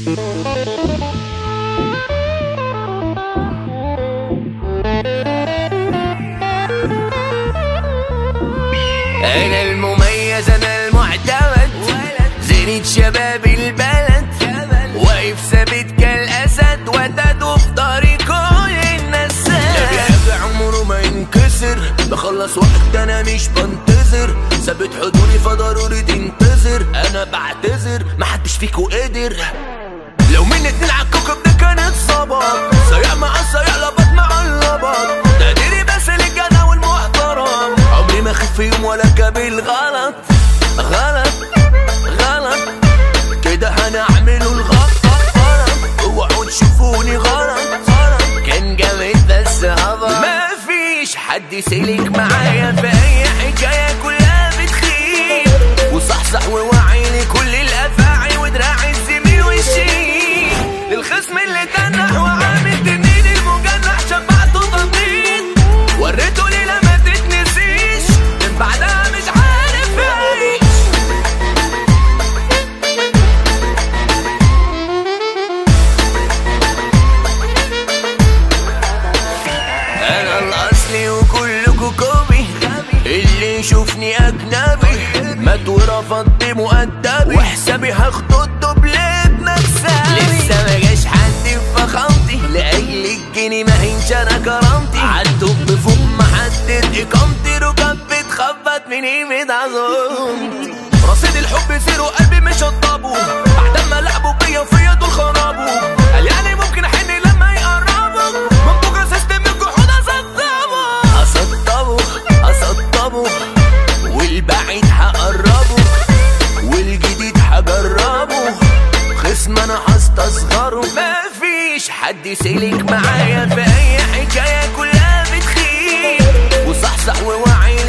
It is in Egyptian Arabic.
انا المميز انا المعتمد زينة شباب البلد واقف ثابت كالاسد ودد في طريق كل الناس لا عمره ما ينكسر بخلص وقت انا مش بنتظر ثابت حضوري فضروري تنتظر انا بعتذر محدش فيكو قدر لو من اتنين على الكوكب ده كانت صبر سياق مع السياق لبط مع اللبط تقديري بس للجدع والمحترم عمري ما خف في يوم ولا كابل غلط غلط غلط كده هنعمله الغلط غلط اوعوا تشوفوني غلط غلط كان جامد بس هبط مفيش حد سلك معايا في اي حكايه كلها بتخيب وصحصح ووعي لكل الافاعي ودراعي الزميل والشيل للخصم اللي تنح وعامل تنين المجنح شبعته تنطيط وريته ليلة ما تتنسيش من بعدها مش عارف اعيش انا الاصلي وكلكوا كوبي اللي يشوفني اجنبي مات ورفضت مؤدبي وحسابي هاخده الدوبليت مكسبي لسه ما جاش حد في فخامتي لاجل الجنيه ما هينشرى كرامتي عالدب فوق محدد اقامتي ركب بتخبط من ايمة عظمتي رصيد الحب زيرو قلبي مش هطبه بعد ما لعبوا بيا وفيا دول خربوا قال يعني ممكن احن لما يقربوا من بكره سيستم الجحود اسطبه اسطبه اسطبه والبعيد هقربه والجديد هجربه خصم انا هستصغره مفيش حد سلك معايا في اي حكايه كلها بتخيب وصحصح ووعي